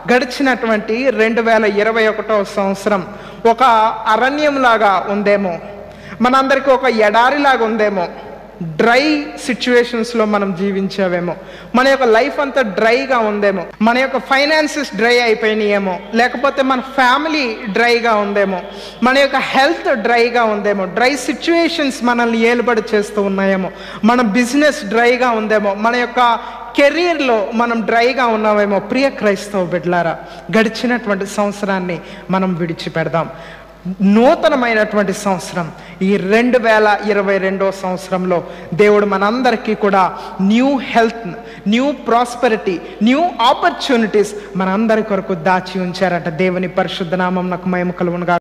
గడిచినటువంటి రెండు వేల ఇరవై ఒకటో సంవత్సరం ఒక అరణ్యంలాగా ఉందేమో మనందరికీ ఒక ఎడారిలాగా ఉందేమో డ్రై సిచ్యువేషన్స్లో మనం జీవించావేమో మన యొక్క లైఫ్ అంతా డ్రైగా ఉందేమో మన యొక్క ఫైనాన్సెస్ డ్రై అయిపోయినాయేమో లేకపోతే మన ఫ్యామిలీ డ్రైగా ఉందేమో మన యొక్క హెల్త్ డ్రైగా ఉందేమో డ్రై సిచ్యువేషన్స్ మనల్ని ఏలుబడి చేస్తూ ఉన్నాయేమో మన బిజినెస్ డ్రైగా ఉందేమో మన యొక్క కెరీర్లో మనం డ్రైగా ఉన్నామేమో ప్రియ క్రైస్తవ బిడ్లారా గడిచినటువంటి సంవత్సరాన్ని మనం విడిచిపెడదాం నూతనమైనటువంటి సంవత్సరం ఈ రెండు వేల ఇరవై రెండో సంవత్సరంలో దేవుడు మనందరికీ కూడా new health new prosperity new opportunities మనందరి కొరకు దాచి ఉంచారట దేవుని పరిశుద్ధ నామం నాకు మహిమ కలుగునుగా